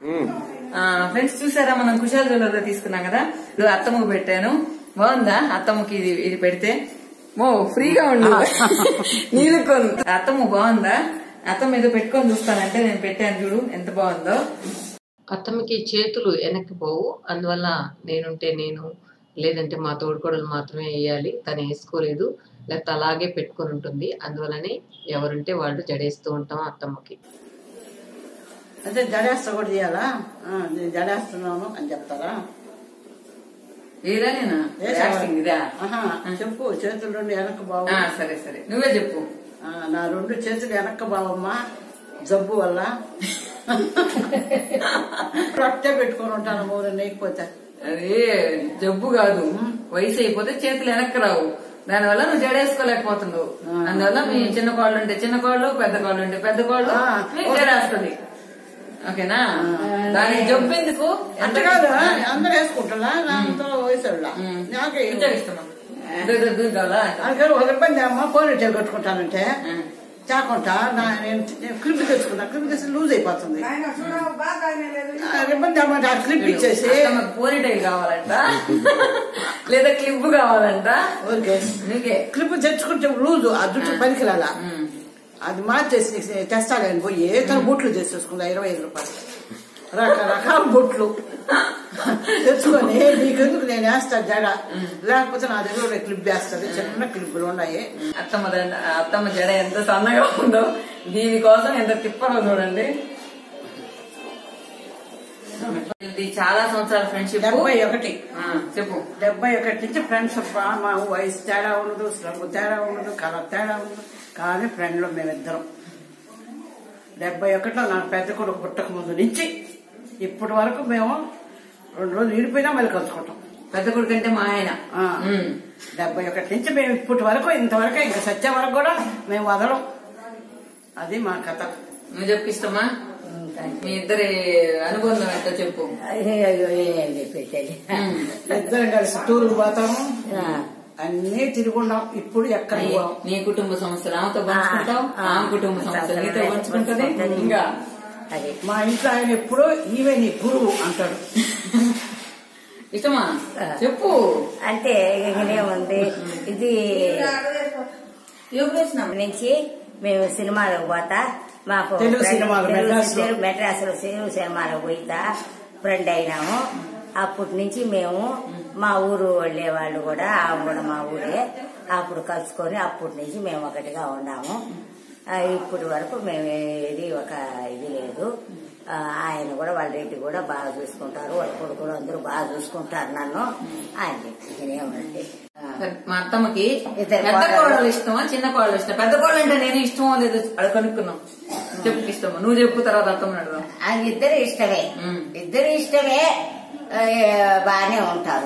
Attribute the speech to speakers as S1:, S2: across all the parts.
S1: Friends చూసారా మనం కుశాల్ జ్యువెలర్లో తీసుకున్నాం కదా ఇప్పుడు అత్తమ్మకు పెట్టాను బాగుందా అత్తమ్మకి ఇది ఇది పెడితే ఓ ఫ్రీగా ఉండు నీళ్ళు కొను అత్తమ్మ బాగుందా అత్తమ్మ ఏదో పెట్టుకొని చూస్తానంటే నేను పెట్టాను చూడు ఎంత బాగుందో
S2: అత్తమ్మకి చేతులు వెనక్కి పోవు అందువల్ల నేనుంటే నేను లేదంటే మా తోడుకోడలు మాత్రమే వేయాలి తను వేసుకోలేదు లేకపోతే అలాగే పెట్టుకొని ఉంటుంది అందువల్లనే ఎవరుంటే వాళ్ళు జడేస్తూ ఉంటాం అత్తమ్మకి
S3: అదే జడేస్తా కూడా చేయాలా ఆ, నేను జడేస్తున్నాను అని చెప్తారా
S1: ఏదా నేనా
S3: వేసావా?
S1: యాక్టింగ్ ఇదా
S3: ఆహా, చెప్పు చేతులు రెండు వెనక్కి బావు
S1: ఆ, సరే సరే నువ్వే చెప్పు
S3: ఆ, నా రెండు చేతులు వెనక్కి బావమ్మా జబ్బు వల్ల రొట్టె పెట్టుకొని ఉంటాను మూడు నేయకపోతే
S1: అది జబ్బు కాదు వయసు అయిపోతే చేతులు వెనక్కి రావు దానివల్ల నువ్వు జడేసుకోలేకపోతున్నావు అందువల్ల మీ చిన్న కాళ్ళు ఉంటే చిన్న కాళ్ళు పెద్ద కాళ్ళు ఉంటే పెద్ద కాళ్ళు
S3: ఆ.
S1: మీకు జడేస్తుంది ఓకేనా దానికి జబ్బు ఎందుకు
S3: అంత కాదు అందరూ వేసుకుంటా నాతో వయసు నాకే
S1: ఇష్టమా కావాలా
S3: అందుకని ఒక ఇబ్బంది అమ్మ పోనీ కట్టుకుంటానంటే
S1: ఉమ్.
S3: చాకుంటా నా నేను క్లిప్ తెచ్చుకున్నా క్లిప్ తెచ్చి లూజ్ అయిపోతుంది ఆ, ఇబ్బంది అమ్మ ఆ క్లిప్ ఇచ్చేసి
S1: పోనీ టైల్ కావాలంట లేదా క్లిప్ కావాలంట
S3: ఓకే
S1: నీకే
S3: క్లిప్ తెచ్చుకుంటే లూజు ఆ జుట్టు పనికిరాలా
S1: ఉమ్.
S3: అది మార్చేసి నీకు తెస్తాడని పోయి తన బొట్లు చేసేసుకుందా ఇరవై ఐదు రూపాయలు రకరకాల బొట్లు తెచ్చుకొని నీకెందుకు నేను వేస్తా జడ లేకపోతే నా దగ్గర ఒక క్లిప్ వేస్తుంది చిన్న క్లిప్పులు ఉన్నాయి
S1: అత్తమ్మ దండ- అత్తమ్మ జడ ఎంత సన్నగా ఉందో దీనికోసం ఎంత తిప్పలో చూడండి ఇది చాలా సంవత్సరాల ఫ్రెండ్షిప్
S3: డెబ్బై ఒకటి
S1: చెప్పు
S3: డెబ్బై ఒకటి నుంచి ఫ్రెండ్స్ మా వయసు తేడా ఉండదు రంగు తేడా ఉండదు కలర్ తేడా ఉండదు కానీ ఫ్రెండ్లు మేమిద్దరం డెబ్బై ఒకటిలో నా పెద్ద కొడుకు పుట్టక ముందు నుంచి ఇప్పటి వరకు మేము రెండు రోజులు విడిపోయినా మళ్ళీ కలుసుకుంటాం
S1: పెద్ద కొడుకు అంటే మా ఆయన
S3: ఆ.
S1: ఉమ్.
S3: డెబ్బై ఒకటి నుంచి మేము ఇప్పటి వరకు ఇంతవరకు ఇంకా సత్య వరకు కూడా మేము వదలం అది మా కథ
S1: నువ్వు చెప్పు ఇష్టమా మీ ఇద్దరి అనుబంధం ఏంటో చెప్పు
S4: పెట్టేది
S1: ఉమ్.
S3: ఇద్దరం కలిసి టూర్కి పోతాము అన్నీ తిరుగున్నాం ఇప్పుడు ఎక్కడ
S1: నీ-
S3: పోం.
S1: నీ కుటుంబ సమస్యలు ఆమెతో పంచుకుంటావు
S4: ఆ,
S1: ఆమె కుటుంబ సమస్యలు నీతో పంచుకుంటది
S4: పంచుకుంటది.
S1: ఇంకా
S4: అది
S3: మా ఇంట్లో ఆయన ఎప్పుడూ ఈవే నీ గురువు అంటాడు
S1: ఇష్టమా చెప్పు
S4: అంటే ఇకనే ఉంది ఇది నుంచి మేము సినిమాలకు పోతా మాకు
S3: తెలుగు
S4: ఫ్రెండ్-
S3: సినిమాలు,
S4: తెలుగు-
S3: మెడ్రాస్లో.
S4: తెలుగు- మెడ్రాస్లో తెలుగు సినిమాలకు పోయితా ఫ్రెండ్ అయినాము అప్పటి నుంచి మేము మా ఊరు వెళ్ళే వాళ్ళు కూడా ఆమె కూడా మా ఊరే అప్పుడు కలుసుకొని అప్పటి నుంచి మేము ఒకటిగా ఉన్నాము ఆ, ఇప్పటి వరకు మేము ఏది ఒక ఇది లేదు ఆ, ఆయన కూడా వాళ్ళ రెడ్డి కూడా బాగా చూసుకుంటారు వాళ్ళ కొడుకులు అందరూ బాగా చూసుకుంటారు నన్ను ఆయన ఏమంటే
S1: మా అత్తమ్మకి
S4: ఇద్దరు
S1: పెద్ద
S4: కోడళ్ళు.
S1: కోడలు ఇష్టమా చిన్న కోడలు ఇష్టం పెద్ద కోడలు అంటే నేను ఇష్టమో లేదో అది కనుక్కున్నాం చెప్పు ఇష్టమా నువ్వు చెప్పు తర్వాత అత్తమ్మ అడుగుదాం
S4: ఆయన ఇద్దరు ఇష్టమే
S1: ఉమ్.
S4: ఇద్దరు ఇష్టమే ఆ, బాగానే ఉంటారు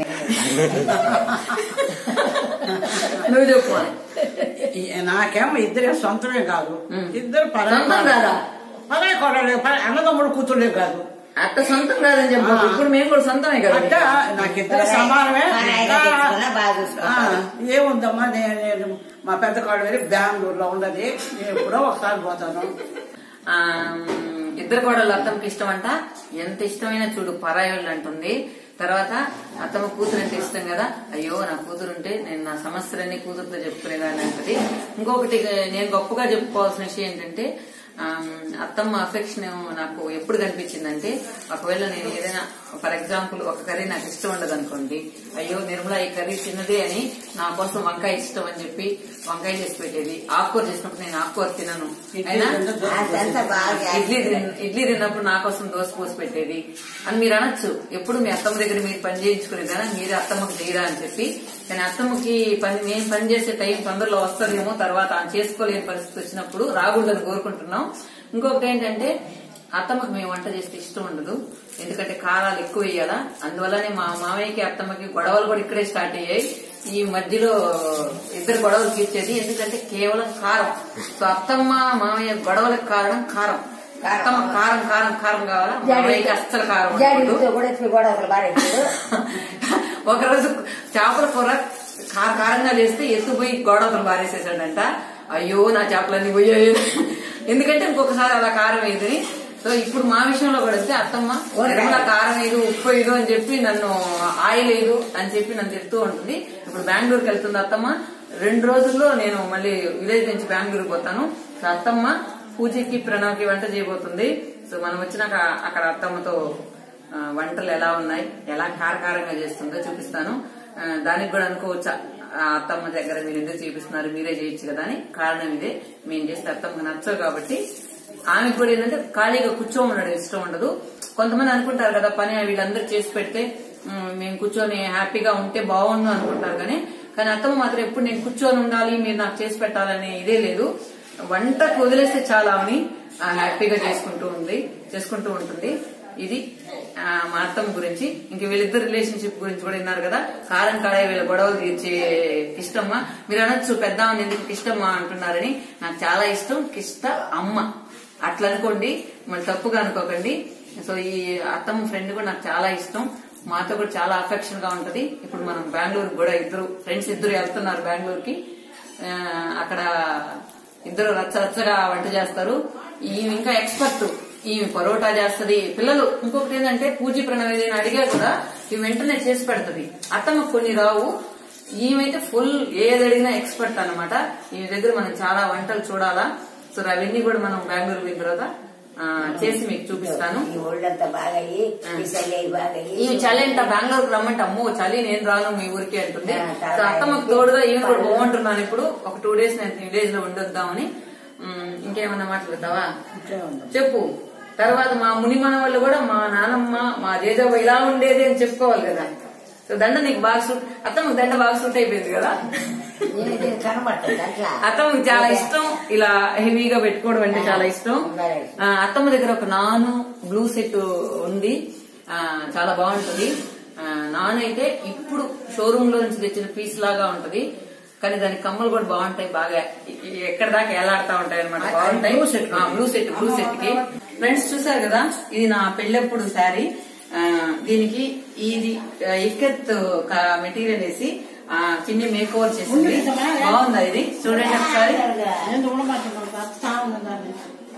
S1: నువ్వు చెప్పు
S3: ఈ- నాకేమో ఇద్దరే సొంతమే కాదు
S1: ఉమ్.
S3: ఇద్దరు
S1: సొంతం కాదా?
S3: పరాయి కొడలే అన్నదమ్ముడు కూతుర్లే కాదు
S1: అత్త సొంతం కాదని చెప్పు
S3: ఆ.
S1: ఇప్పుడు మేము కూడా సొంతమే కదా
S3: అట్ట నాకిద్దరు సమానమే
S4: మా నాయన
S3: ఆ,
S4: తెచ్చుకున్నా బాగా
S3: ఆ,
S4: చూసుకుంటారు
S3: ఏముందమ్మా నేను నేను మా పెద్ద కాళ్ళు వెళ్ళి బెంగళూరులో ఉన్నది నేను ఎప్పుడో ఒకసారి పోతాను
S1: ఆ, ఇద్దరు కోడలు అత్తమ్మకి ఇష్టం అంట ఎంత ఇష్టమైన చూడు పరాయోళ్ళు అంటుంది తర్వాత అత్తమ్మ కూతురు అంటే ఇష్టం కదా అయ్యో నా కూతురు ఉంటే నేను నా సమస్యలన్నీ కూతురుతో చెప్పుకునేదాన్ని అంటది ఇంకొకటి నేను గొప్పగా చెప్పుకోవాల్సిన విషయం ఏంటంటే ఆ, అత్తమ్మ అఫెక్షన్ నాకు ఎప్పుడు కనిపించిందంటే ఒకవేళ నేను ఏదైనా ఫర్ ఎగ్జాంపుల్ ఒక కర్రీ నాకు ఇష్టం ఉండదు అనుకోండి అయ్యో నిర్మల ఈ కర్రీ చిన్నదే అని నా కోసం వంకాయ ఇష్టం అని చెప్పి వంకాయ చేసి పెట్టేది ఆకుకూర చేసినప్పుడు నేను ఆకుకూర తినను అయినా
S4: అదంతా బాగా
S1: ఇడ్లీ తిన్- ఇడ్లీ తిన్నప్పుడు నా కోసం దోశ పోసి పెట్టేది అని మీరు అనొచ్చు ఎప్పుడు మీ అత్తమ్మ దగ్గర మీరు పని చేయించుకునేదా మీరు అత్తమ్మకి చేయరా అని చెప్పి కానీ అత్తమ్మకి పని మేము పని చేసే టైం తొందరలో వస్తుందేమో తర్వాత ఆమె చేసుకోలేని పరిస్థితి వచ్చినప్పుడు రాకూడదని కోరుకుంటున్నాం ఇంకొకటి ఏంటంటే అత్తమ్మకి మేము వంట చేస్తే ఇష్టం ఉండదు ఎందుకంటే కారాలు ఎక్కువ వేయాలా అందువల్లనే మా మామయ్యకి అత్తమ్మకి గొడవలు కూడా ఇక్కడే స్టార్ట్ అయ్యాయి ఈ మధ్యలో ఇద్దరు గొడవలు తీర్చేది ఎందుకంటే కేవలం కారం సో అత్తమ్మ మామయ్య గొడవలకు కారణం కారం అత్తమ్మ కారం కారం కారం కావాలా మామయ్యకి అస్సలు కారం ఉండకూడదు.
S4: జాడీతో కూడా ఎత్తుకు కూడా ఒకరు బాగా ఎత్తుడు.
S1: ఒకరోజు చేపల కూర కార కారంగా చేస్తే ఎత్తుపోయి గోడవతలు బారేసేసాడంట అయ్యో నా చేపలన్నీ పోయాయి ఎందుకంటే ఇంకొకసారి అలా కారం వేయదని సో ఇప్పుడు మా విషయంలో కూడా వస్తే అత్తమ్మ నిర్మల కారం వేయదు ఉప్పు వేయదు అని చెప్పి నన్ను ఆయిల్ వేయదు అని చెప్పి నన్ను చెప్తూ ఉంటుంది ఇప్పుడు బెంగళూరుకి వెళ్తుంది అత్తమ్మ రెండు రోజుల్లో నేను మళ్ళీ విలేజ్ నుంచి బెంగళూరుకి పోతాను సో అత్తమ్మ పూజకి ప్రణవ్కి వంట చేయబోతుంది సో మనం వచ్చినాక అక్కడ అత్తమ్మతో ఆ, వంటలు ఎలా ఉన్నాయి ఎలా కారకారంగా చేస్తుందో చూపిస్తాను ఆ, దానికి కూడా అనుకోవచ్చా ఆ అత్తమ్మ దగ్గర మీరు ఎందుకు చూపిస్తున్నారు మీరే చేయొచ్చు కదా అని కారణం ఇదే మేము చేస్తే అత్తమ్మకి నచ్చవు కాబట్టి ఆమెకు కూడా ఏంటంటే ఖాళీగా కూర్చోమన్నాడు ఇష్టం ఉండదు కొంతమంది అనుకుంటారు కదా పని వీళ్ళందరూ చేసి పెడితే ఉమ్, మేము కూర్చొని హ్యాపీగా ఉంటే బాగుండు అనుకుంటారు కానీ కానీ అత్తమ్మ మాత్రం ఎప్పుడు నేను కూర్చొని ఉండాలి మీరు నాకు చేసి పెట్టాలనే ఇదే లేదు వంటకు వదిలేస్తే చాలా ఆమెని ఆ, హ్యాపీగా చేసుకుంటూ ఉంది చేసుకుంటూ ఉంటుంది ఇది ఆ, మా అత్తమ్మ గురించి ఇంక వీళ్ళిద్దరు రిలేషన్షిప్ గురించి కూడా విన్నారు కదా కారం కడాయి వీళ్ళ గొడవలు తీర్చే కిష్టమ్మ మీరు అనొచ్చు పెద్ద ఆమెను ఎందుకు కిష్టమ్మ అంటున్నారని నాకు చాలా ఇష్టం కిష్ట అమ్మ అట్లా అనుకోండి మళ్ళీ తప్పుగా అనుకోకండి సో ఈ అత్తమ్మ ఫ్రెండ్ కూడా నాకు చాలా ఇష్టం మాతో కూడా చాలా అఫెక్షన్ గా ఉంటది ఇప్పుడు మనం బెంగళూరు కూడా ఇద్దరు ఫ్రెండ్స్ ఇద్దరు వెళ్తున్నారు బెంగళూరుకి ఆ, అక్కడ ఇద్దరు రచ్చ రచ్చగా వంట చేస్తారు ఈమె ఇంకా ఎక్స్పర్ట్ ఈమె పరోటా చేస్తది పిల్లలు ఇంకొకటి ఏంటంటే పూజీ ప్రణవేది అని అడిగా కూడా ఈమె వెంటనే చేసి పెడతది అత్తమ్మ కొన్ని రావు ఈమెతే ఫుల్ ఏది అడిగినా ఎక్స్పర్ట్ అన్నమాట ఈమె దగ్గర మనం చాలా వంటలు చూడాలా సో అవన్నీ కూడా మనం బెంగళూరు పోయిన తర్వాత ఆ, చేసి మీకు చూపిస్తాను
S4: ఈ ఒళ్ళంతా బాగా అయ్యి ఈ చలి అయ్యి బాగా అయ్యి
S1: ఈ చలి అంట బెంగళూరుకి రమ్మంటే అమ్మో చలి నేను రాను మీ ఊరికి అంటుంది
S4: ఆ, చాలా
S1: సో అత్తమ్మకు తోడుగా ఈయన కూడా బాగుంటున్నాను ఇప్పుడు ఒక టూ డేస్ నేను విలేజ్ లో ఉండొద్దామని ఉమ్, ఇంకేమన్నా మాట్లాడతావా
S3: ఇట్లే ఉంది.
S1: చెప్పు తర్వాత మా ముని మన వాళ్ళు కూడా మా నానమ్మ మా జేజవ్వ ఇలా ఉండేది అని చెప్పుకోవాలి కదా సో దండ నీకు బాగా సూట్ అత్తమ్మకు దండ బాగా సూట్ అయిపోయింది కదా
S4: నేను ఇది కనబడుతుంది అట్లా
S1: అత్తమ్మకి చాలా ఇష్టం ఇలా హెవీగా పెట్టుకోవడం అంటే చాలా ఇష్టం ఆ, అత్తమ్మ దగ్గర ఒక నాను బ్లూ సెట్ ఉంది ఆ, చాలా బాగుంటది ఆ, నాన్ అయితే ఇప్పుడు షోరూమ్ లో నుంచి తెచ్చిన పీస్ లాగా ఉంటది కానీ దాని కమ్మలు కూడా బాగుంటాయి బాగా ఇ- ఇ- ఎక్కడ దాకా ఎలాడుతా ఉంటాయి అనమాట బాగుంటాయి
S3: blue set.
S1: Blue set blue set కి ఫ్రెండ్స్ చూసారు కదా ఇది నా పెళ్ళెప్పుడు శారీ ఆ, దీనికి ఇది ఆ, ఇక్కత్ మెటీరియల్ వేసి ఆ, చిన్ని మేక్ ఓవర్ చేసింది బాగుందా ఇది చూడండి ఒకసారి
S3: నేను కూడా మాట్లాడుతున్నాను వస్తా ఉంది దాన్ని.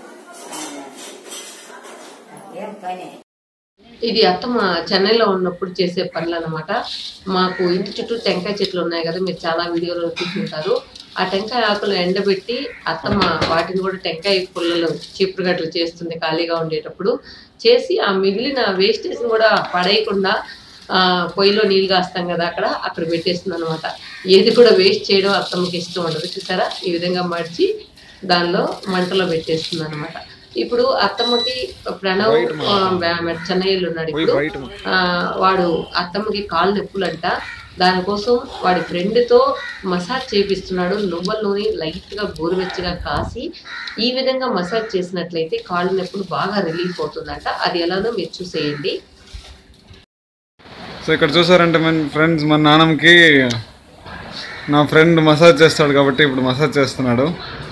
S4: ఏం పని
S2: ఇది అత్తమ్మ చెన్నైలో ఉన్నప్పుడు చేసే పనులు అనమాట మాకు ఇంటి చుట్టూ టెంకాయ చెట్లు ఉన్నాయి కదా మీరు చాలా వీడియోలో చూసుంటారు ఆ టెంకాయ ఆకులు ఎండబెట్టి అత్తమ్మ వాటిని కూడా టెంకాయ పుల్లలు చీపురు గట్లు చేస్తుంది ఖాళీగా ఉండేటప్పుడు చేసి ఆ మిగిలిన వేస్టేజ్ కూడా పడేయకుండా ఆ, పొయ్యిలో నీళ్ళు కాస్తాం కదా అక్కడ అక్కడ పెట్టేస్తుంది అనమాట ఏది కూడా వేస్ట్ చేయడం అత్తమ్మకి ఇష్టం ఉండదు చూసారా ఈ విధంగా మడిచి దానిలో మంటలో పెట్టేస్తుంది అనమాట ఇప్పుడు అత్తమ్మకి ప్రణవ్ ఆ, బా- చెన్నైలో ఉన్నాడు ఇప్పుడు ఆ, వాడు అత్తమ్మకి కాళ్ళు నొప్పులంట దానికోసం వాడి ఫ్రెండ్తో మసాజ్ చేపిస్తున్నాడు నువ్వుల నూనె లైట్గా గోరువెచ్చగా కాసి ఈ విధంగా మసాజ్ చేసినట్లయితే కాళ్ళు నొప్పులు బాగా రిలీఫ్ అవుతుందంట అది ఎలానో మీరు చూసేయండి
S5: సో ఇక్కడ చూసారంటే మన ఫ్రెండ్స్ మా నాన్నమ్మకి నా ఫ్రెండ్ మసాజ్ చేస్తాడు కాబట్టి ఇప్పుడు మసాజ్ చేస్తున్నాడు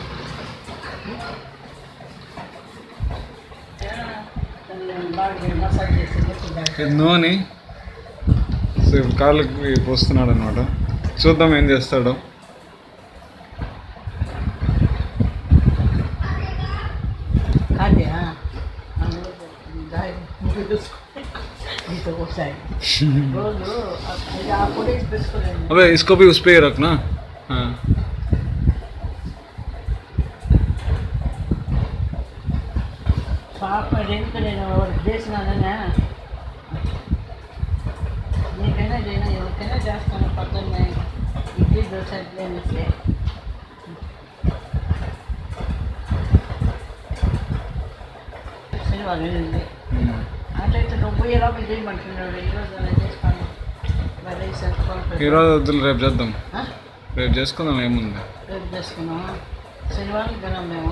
S3: దాన్ని బాగా మసాజ్ చేసి లేకుండా
S5: ఇది నూనె సో ఇప్పుడు కాళ్ళకి పోస్తున్నాడు అనమాట చూద్దాం ఏం చేస్తాడో
S3: అదే ముగ్గు చూసుకో ఇంత ఒకసారి రోజు అది ఆ పొడి పెట్టుకోలేము
S5: अबे इसको भी उस पे ही रखना हाँ
S3: పాప ఎందుకు నేను చేసినానన్నా నీకైనా చేయనా ఎవరికైనా చేస్తాను పొద్దున్నే ఇడ్లీ దోశ ఇడ్లీ అనేసి శనివారం వెళ్ళింది అట్లయితే నువ్వు పోయే లోపల చేయమంటున్నాడు ఈరోజు అలా చేస్తాను మరి సరిపోతుంది
S5: ఈరోజు వద్దులు రేపు చేద్దాం
S3: ఆ?
S5: రేపు చేసుకుందాం ఏముంది
S3: రేపు చేసుకున్నామా శనివారం తినాం మేము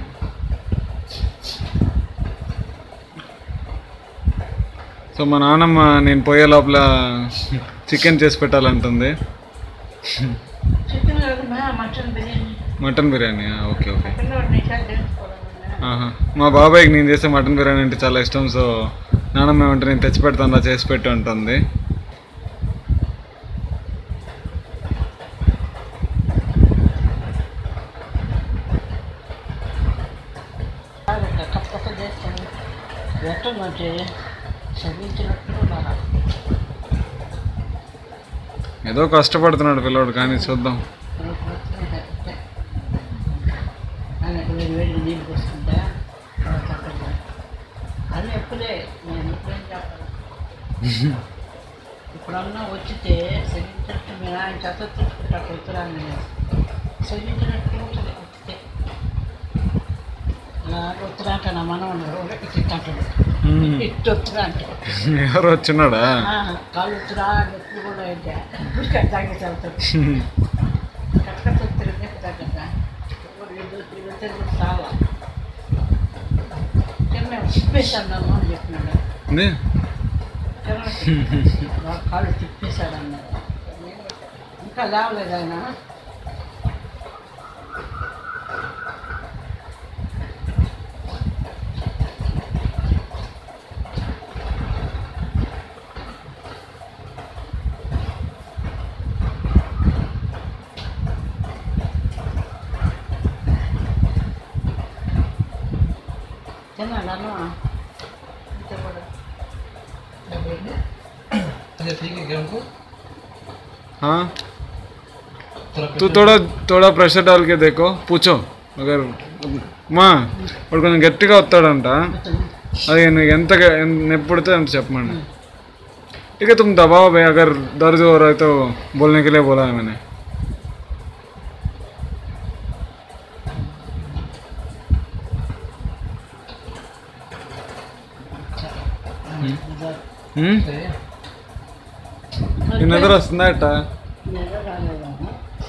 S5: సో మా నాన్నమ్మ నేను పోయే లోపల చికెన్ చేసి పెట్టాలంటుంది
S3: చికెన్ కాకుండా mutton biryani
S5: mutton biryani okay okay
S3: mutton రెండు నిమిషాలు తెలుసుకోవాలన్నా
S5: ఆహా. మా బాబాయ్కి నేను చేసే మటన్ బిర్యానీ అంటే చాలా ఇష్టం సో నాన్నమ్మ ఏమంటే నేను తెచ్చి పెడతాను చేసి పెట్టు అంటుంది
S3: కప్ప చేస్తాను చదివించాలంటే చదివించినట్టు ఉండాలి
S5: ఏదో కష్టపడుతున్నాడు పిల్లోడు కానీ చూద్దాం
S3: ఆయనకు వేడి వేడి నీళ్ళు పోసుకుంటా తర్వాత అక్కడ అది ఎప్పుడే నేను ఎప్పుడేం చెప్పాను ఇప్పుడన్నా వచ్చితే చదివించినట్టు మీరు ఆయన చేత తెచ్చుకుంటా ఉత్తరాన్ని నేను చదివించినట్టు ఉంటుంది వచ్చితే ఇలా ఉత్తరాంక నా మనం తింటాడు
S5: మ్మ్.
S3: ఇట్టు ఉత్తరా అంటే
S5: ఎవరు వచ్చినాడా
S3: ఆ, కాళ్ళు ఉత్తరా ఎప్పుడు కూడా అయితే పుస్తకం తాగి చదువుతాడు కట్టకట్టు తిరిగి కదా చాలా మేము తిప్పేశాను నన్ను అని చెప్పినాడు
S5: ఏంది?
S3: వాడు కాళ్ళు తిప్పేశాడు అన్నాడు ఇంకా లేవలేదు ఆయన తిన్నాడు అన్న ఇంత కూడా
S6: अच्छा ठीक है क्या उनको
S5: हाँ
S6: थोड़ा
S5: तू थोड़ा थोड़ा प्रेशर डाल के देखो पूछो अगर మా వాడు కొంచెం గట్టిగా వస్తాడంట అది నీకు ఎంత గ- ఎంత నొప్పి పుడితే అంత చెప్పమండి ठीक है तुम दबाओ भाई अगर दर्द हो रहा है तो बोलने के लिए बोला है मैंने హ్మ్? నీ నిద్ర వస్తుందా అట్ట
S3: నిద్ర రాలేదన్న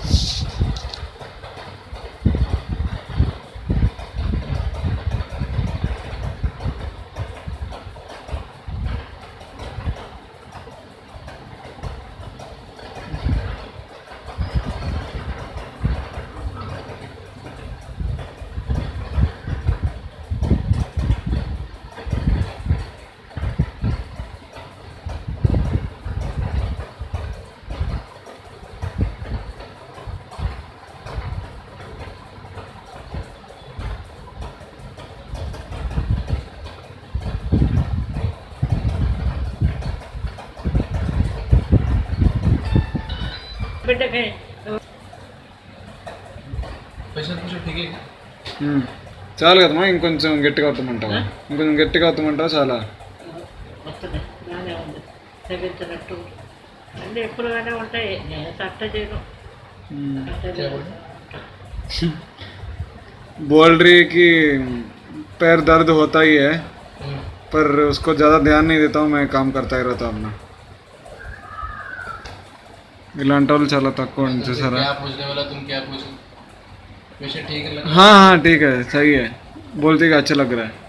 S3: బిడ్డకి
S6: पैसा पूछो ठीक है
S5: హ్మ్. చాలు కదమ్మా ఇంకొంచెం గట్టిగా అవుతామంటావా ఇంకొంచెం గట్టిగా అవుతామంటావా చాలా
S3: వస్తుంది బాగానే ఉంది తగ్గించినట్టు అన్నీ ఎప్పుడుగానే ఉంటాయి నేను తట్ట చేయను తట్ట చేయను.
S5: बोल रही है कि पैर दर्द होता ही है पर उसको ज़्यादा ध्यान नहीं देता हूँ मैं काम करता ही रहता हूँ अपना ఇలాంటి వాళ్ళు చాలా తక్కువ ఉంది చూసారా
S6: क्या पूछने वाला तुम क्या पूछो वैसे ठीक है लगा
S5: हाँ हाँ ठीक है सही है बोलती कि अच्छा लग रहा है